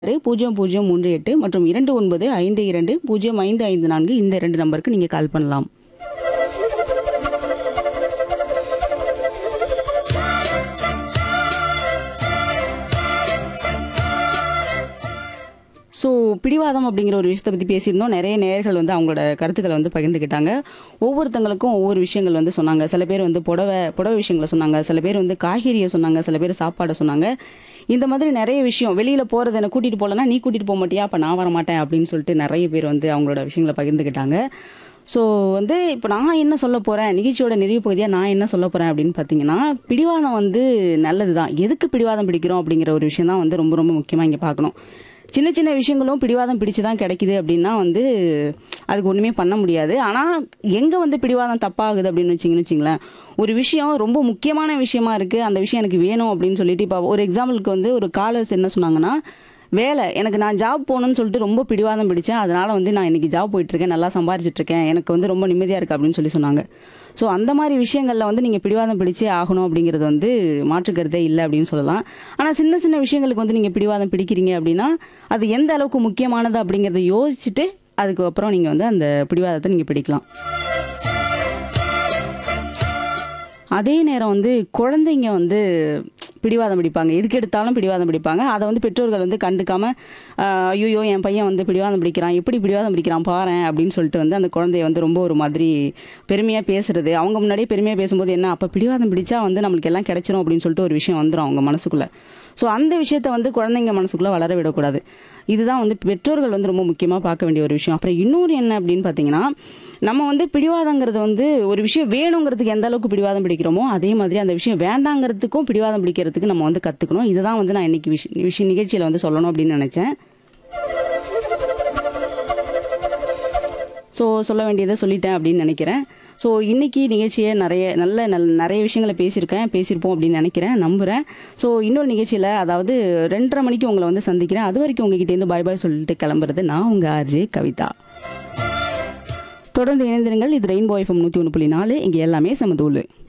பூஜ்ஜியம் பூஜ்ஜியம் மூன்று எட்டு மற்றும் இரண்டு ஒன்பது ஐந்து இரண்டு பூஜ்ஜியம் ஐந்து ஐந்து நான்கு இந்த இரண்டு நம்பருக்கு நீங்கள் கால் பண்ணலாம் ஸோ பிடிவாதம் அப்படிங்கிற ஒரு விஷயத்தை பற்றி பேசியிருந்தோம் நிறைய நேயர்கள் வந்து அவங்களோட கருத்துக்களை வந்து பகிர்ந்துக்கிட்டாங்க ஒவ்வொருத்தங்களுக்கும் ஒவ்வொரு விஷயங்கள் வந்து சொன்னாங்க சில பேர் வந்து புடவை புடவை விஷயங்களை சொன்னாங்க சில பேர் வந்து காய்கறியை சொன்னாங்க சில பேர் சாப்பாடை சொன்னாங்க இந்த மாதிரி நிறைய விஷயம் வெளியில் போகிறது என்னை கூட்டிகிட்டு போகலன்னா நீ கூட்டிகிட்டு போக மாட்டியா அப்போ நான் வர மாட்டேன் அப்படின்னு சொல்லிட்டு நிறைய பேர் வந்து அவங்களோட விஷயங்களை பகிர்ந்துக்கிட்டாங்க ஸோ வந்து இப்போ நான் என்ன சொல்ல போகிறேன் நிகழ்ச்சியோட நிறைவு பகுதியாக நான் என்ன சொல்ல போகிறேன் அப்படின்னு பார்த்தீங்கன்னா பிடிவாதம் வந்து நல்லது தான் எதுக்கு பிடிவாதம் பிடிக்கிறோம் அப்படிங்கிற ஒரு விஷயம் தான் வந்து ரொம்ப ரொம்ப முக்கியமாக இங்கே பார்க்கணும் சின்ன சின்ன விஷயங்களும் பிடிவாதம் பிடிச்சு தான் கிடைக்குது அப்படின்னா வந்து அதுக்கு ஒன்றுமே பண்ண முடியாது ஆனால் எங்கே வந்து பிடிவாதம் தப்பாகுது அப்படின்னு வச்சிங்கன்னு வச்சிங்களேன் ஒரு விஷயம் ரொம்ப முக்கியமான விஷயமா இருக்குது அந்த விஷயம் எனக்கு வேணும் அப்படின்னு சொல்லிட்டு இப்போ ஒரு எக்ஸாம்பிளுக்கு வந்து ஒரு காலர்ஸ் என்ன சொன்னாங்கன்னா வேலை எனக்கு நான் ஜாப் போகணும்னு சொல்லிட்டு ரொம்ப பிடிவாதம் பிடிச்சேன் அதனால வந்து நான் இன்னைக்கு ஜாப் போயிட்டு இருக்கேன் நல்லா சம்பாரிச்சிட்டு இருக்கேன் எனக்கு வந்து ரொம்ப நிம்மதியாக இருக்கு அப்படின்னு சொல்லி சொன்னாங்க ஸோ அந்த மாதிரி விஷயங்களில் வந்து நீங்கள் பிடிவாதம் பிடிச்சே ஆகணும் அப்படிங்கிறது வந்து மாற்றுக்கருத்தே இல்லை அப்படின்னு சொல்லலாம் ஆனால் சின்ன சின்ன விஷயங்களுக்கு வந்து நீங்கள் பிடிவாதம் பிடிக்கிறீங்க அப்படின்னா அது எந்த அளவுக்கு முக்கியமானது அப்படிங்கிறத யோசிச்சுட்டு அதுக்கப்புறம் நீங்கள் வந்து அந்த பிடிவாதத்தை நீங்கள் பிடிக்கலாம் அதே நேரம் வந்து குழந்தைங்க வந்து பிடிவாதம் பிடிப்பாங்க எதுக்கு எடுத்தாலும் பிடிவாதம் பிடிப்பாங்க அதை வந்து பெற்றோர்கள் வந்து கண்டுக்காம ஐயோ என் பையன் வந்து பிடிவாதம் பிடிக்கிறான் எப்படி பிடிவாதம் பிடிக்கிறான் பாரேன் அப்படின்னு சொல்லிட்டு வந்து அந்த குழந்தைய வந்து ரொம்ப ஒரு மாதிரி பெருமையாக பேசுறது அவங்க முன்னாடியே பெருமையாக பேசும்போது என்ன அப்போ பிடிவாதம் பிடிச்சா வந்து நம்மளுக்கு எல்லாம் கிடைச்சிரும் அப்படின்னு சொல்லிட்டு ஒரு விஷயம் வந்துடும் அவங்க மனசுக்குள்ளே ஸோ அந்த விஷயத்த வந்து குழந்தைங்க மனசுக்குள்ளே வளர விடக்கூடாது இதுதான் வந்து பெற்றோர்கள் வந்து ரொம்ப முக்கியமாக பார்க்க வேண்டிய ஒரு விஷயம் அப்புறம் இன்னொரு என்ன அப்படின்னு பார்த்தீங்கன்னா நம்ம வந்து பிடிவாதங்கிறது வந்து ஒரு விஷயம் வேணுங்கிறதுக்கு எந்த அளவுக்கு பிடிவாதம் பிடிக்கிறோமோ அதே மாதிரி அந்த விஷயம் வேண்டாங்கிறதுக்கும் பிடிவாதம் பிடிக்கிறதுக்கு நம்ம வந்து கற்றுக்கணும் இதுதான் வந்து நான் இன்னைக்கு விஷ விஷய நிகழ்ச்சியில் வந்து சொல்லணும் அப்படின்னு நினச்சேன் ஸோ சொல்ல வேண்டியதை சொல்லிட்டேன் அப்படின்னு நினைக்கிறேன் ஸோ இன்னைக்கு நிகழ்ச்சியை நிறைய நல்ல நல் நிறைய விஷயங்களை பேசியிருக்கேன் பேசியிருப்போம் அப்படின்னு நினைக்கிறேன் நம்புகிறேன் ஸோ இன்னொரு நிகழ்ச்சியில் அதாவது ரெண்டரை மணிக்கு உங்களை வந்து சந்திக்கிறேன் அது வரைக்கும் உங்ககிட்டேருந்து பாய் பாய் சொல்லிட்டு கிளம்புறது நான் உங்கள் ஆர்ஜே கவிதா தொடர்ந்து இணைந்திருங்கள் இது ரெயின்போ எஃப்எம் நூற்றி ஒன்று புள்ளி நாலு இங்கே எல்லாமே சமதூள்